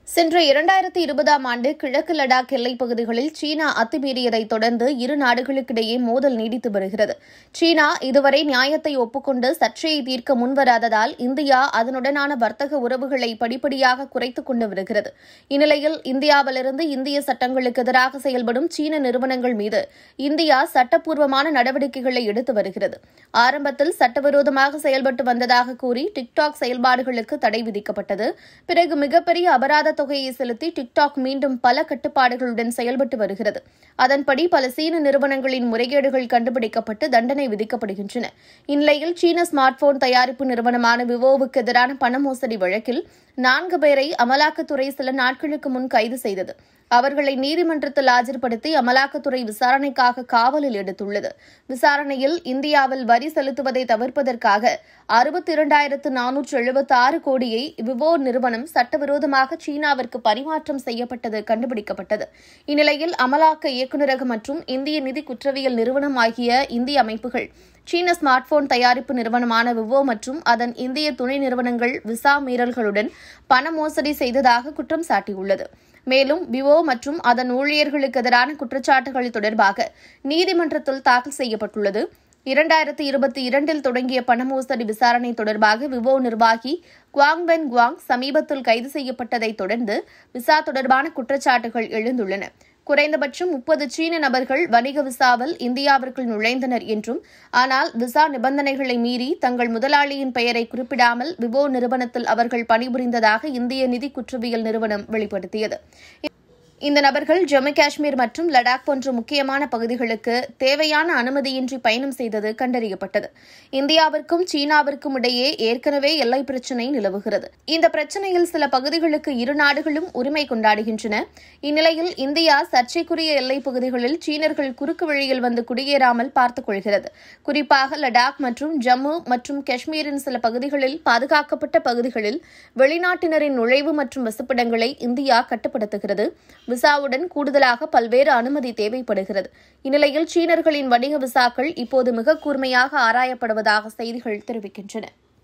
சென்ற இரண்டாயிரத்தி இருபதாம் ஆண்டு கிழக்கு லடாக் எல்லைப் பகுதிகளில் சீனா அத்துமீறியதைத் தொடர்ந்து இரு நாடுகளுக்கிடையே மோதல் நீடித்து வருகிறது சீனா இதுவரை நியாயத்தை ஒப்புக்கொண்டு சர்ச்சையை தீர்க்க முன்வராததால் இந்தியா அதனுடனான வர்த்தக உறவுகளை படிப்படியாக குறைத்துக் கொண்டு வருகிறது இந்நிலையில் இந்தியாவிலிருந்து இந்திய சட்டங்களுக்கு எதிராக செயல்படும் சீன நிறுவனங்கள் மீது இந்தியா சட்டப்பூர்வமான நடவடிக்கைகளை எடுத்து வருகிறது ஆரம்பத்தில் சட்டவிரோதமாக செயல்பட்டு வந்ததாக கூறி டிக்டாக் செயல்பாடுகளுக்கு தடை விதிக்கப்பட்டது பிறகு மிகப்பெரிய அபராத தொகையை செலுத்தி டிக்டாக் மீண்டும் பல கட்டுப்பாடுகளுடன் செயல்பட்டு வருகிறது அதன்படி பல சீன நிறுவனங்களின் முறைகேடுகள் கண்டுபிடிக்கப்பட்டு தண்டனை விதிக்கப்படுகின்றன இந்நிலையில் சீன ஸ்மார்ட் போன் தயாரிப்பு நிறுவனமான விவோவுக்கு எதிரான பண மோசடி வழக்கில் நான்கு பேரை அமலாக்கத்துறை சில நாட்களுக்கு முன் கைது செய்தது அவர்களை நீதிமன்றத்தில் ஆஜர்படுத்தி அமலாக்கத்துறை விசாரணைக்காக காவலில் எடுத்துள்ளது விசாரணையில் இந்தியாவில் வரி செலுத்துவதை தவிர்ப்பதற்காக அறுபத்தி இரண்டாயிரத்து நானூற்று எழுபத்தி ஆறு கோடியை விவோ நிறுவனம் சட்டவிரோதமாக சீனாவிற்கு பரிமாற்றம் செய்யப்பட்டது கண்டுபிடிக்கப்பட்டது இந்நிலையில் அமலாக்க இயக்குநரகம் மற்றும் இந்திய நிதி குற்றவியல் நிறுவனம் ஆகிய இந்திய அமைப்புகள் சீன ஸ்மார்ட் போன் தயாரிப்பு நிறுவனமான விவோ மற்றும் அதன் இந்திய துணை நிறுவனங்கள் விசா மீறல்களுடன் பண மோசடி செய்ததாக குற்றம் சாட்டியுள்ளது மேலும் விவோ மற்றும் அதன் ஊழியர்களுக்கு எதிரான குற்றச்சாட்டுகள் தொடர்பாக நீதிமன்றத்தில் தாக்கல் செய்யப்பட்டுள்ளது இரண்டாயிரத்தி இருபத்தி இரண்டில் தொடங்கிய பண மோசடி விசாரணை தொடர்பாக விவோ நிர்வாகி குவாங் வென் குவாங் சமீபத்தில் கைது செய்யப்பட்டதைத் தொடர்ந்து விசா தொடர்பான குற்றச்சாட்டுகள் எழுந்துள்ளன குறைந்தபட்சம் முப்பது சீன நபர்கள் வணிக விசாவில் இந்தியாவிற்குள் நுழைந்தனர் என்றும் ஆனால் விசா நிபந்தனைகளை மீறி தங்கள் முதலாளியின் பெயரை குறிப்பிடாமல் விவோ நிறுவனத்தில் அவர்கள் பணிபுரிந்ததாக இந்திய நிதி குற்றவியல் நிறுவனம் வெளிப்படுத்தியது இந்த நபர்கள் ஜம்மு காஷ்மீர் மற்றும் லடாக் போன்ற முக்கியமான பகுதிகளுக்கு தேவையான அனுமதியின்றி பயணம் செய்தது கண்டறியப்பட்டது இந்தியாவிற்கும் சீனாவிற்கும் இடையே ஏற்கனவே எல்லை பிரச்சினை நிலவுகிறது இந்த பிரச்சினையில் சில பகுதிகளுக்கு இரு நாடுகளும் உரிமை கொண்டாடுகின்றன இந்நிலையில் இந்தியா சர்ச்சைக்குரிய எல்லைப் பகுதிகளில் சீனர்கள் குறுக்கு வழியில் வந்து குடியேறாமல் பார்த்துக் கொள்கிறது குறிப்பாக லடாக் மற்றும் ஜம்மு மற்றும் காஷ்மீரின் சில பகுதிகளில் பாதுகாக்கப்பட்ட பகுதிகளில் வெளிநாட்டினரின் நுழைவு மற்றும் வசிப்பிடங்களை இந்தியா கட்டுப்படுத்துகிறது விசாவுடன் கூடுதலாக பல்வேறு அனுமதி தேவைப்படுகிறது இந்நிலையில் சீனர்களின் வணிக விசாக்கள் இப்போது மிக கூர்மையாக ஆராயப்படுவதாக செய்திகள் தெரிவிக்கின்றன